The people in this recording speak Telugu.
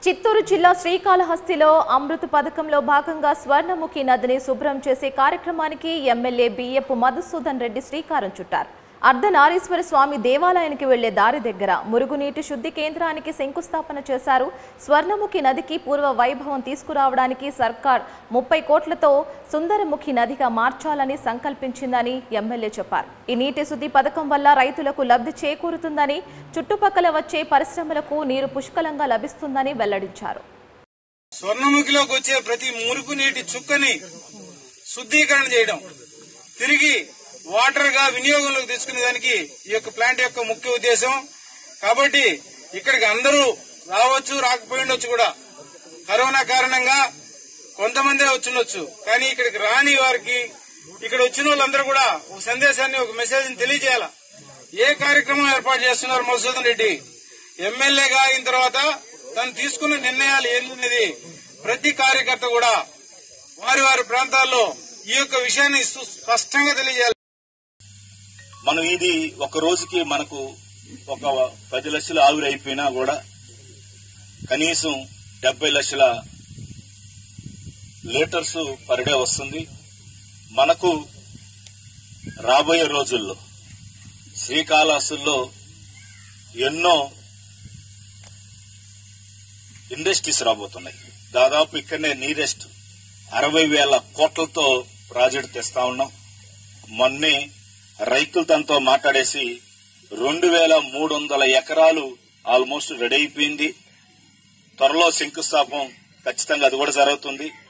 చిత్తూరు జిల్లా శ్రీకాళహస్తిలో అమృత పథకంలో భాగంగా స్వర్ణముఖి నదిని శుభ్రం చేసే కార్యక్రమానికి ఎమ్మెల్యే బియ్యపు మధుసూదన్ రెడ్డి శ్రీకారం చుట్టారు అర్ధనారీశ్వర స్వామి దేవాలయానికి వెళ్లే దారి దగ్గర మురుగునీటి శుద్ధి కేంద్రానికి శంకుస్థాపన చేశారు స్వర్ణముఖి నదికి పూర్వ వైభవం తీసుకురావడానికి సర్కార్ ముప్పై కోట్లతో సుందరముఖి నదిగా మార్చాలని సంకల్పించిందని ఎమ్మెల్యే చెప్పారు ఈ నీటి శుద్ధి పథకం వల్ల రైతులకు లబ్ధి చేకూరుతుందని చుట్టుపక్కల వచ్చే పరిశ్రమలకు నీరు పుష్కలంగా లభిస్తుందని వెల్లడించారు స్వర్ణముఖిలోకి వచ్చే ప్రతి మురుగు నీటి చుక్కని శుద్ధీకరణ చేయడం తిరిగి వాటర్ గా వినియోగంలోకి తెచ్చుకునే దానికి ఈ యొక్క ప్లాంట్ యొక్క ముఖ్య ఉద్దేశం కాబట్టి ఇక్కడికి అందరూ రావచ్చు రాకపోయిండొచ్చు కూడా కరోనా కారణంగా కొంతమందే వచ్చిండొచ్చు కానీ ఇక్కడికి రాని వారికి ఇక్కడ వచ్చిన వాళ్ళందరూ కూడా ఒక సందేశాన్ని ఒక మెసేజ్ తెలియజేయాల ఏ కార్యక్రమం ఏర్పాటు చేస్తున్నారు మధుసూదన్ రెడ్డి ఎమ్మెల్యేగా అయిన తర్వాత తను తీసుకున్న నిర్ణయాలు ఏంటనేది ప్రతి కార్యకర్త కూడా వారి వారి ప్రాంతాల్లో ఈ యొక్క విషయాన్ని సు- స్పష్టంగా తెలియజేయాలి మనం ఇది ఒక రోజుకి మనకు ఒక పది లక్షలు ఆవిరి అయిపోయినా కూడా కనీసం డెబ్బై లక్షల లీటర్స్ పర్ డే వస్తుంది మనకు రాబోయే రోజుల్లో శ్రీకాళహస్తుల్లో ఎన్నో ఇండస్ట్రీస్ రాబోతున్నాయి దాదాపు ఇక్కడనే నీరెస్ట్ అరవై వేల కోట్లతో ప్రాజెక్ట్ తెస్తా ఉన్నాం మొన్నే రైతులు తనతో మాట్లాడేసి రెండు వేల మూడు వందల ఎకరాలు ఆల్మోస్ట్ రెడీ అయిపోయింది త్వరలో శంకుస్థాపం ఖచ్చితంగా అది కూడా జరుగుతుంది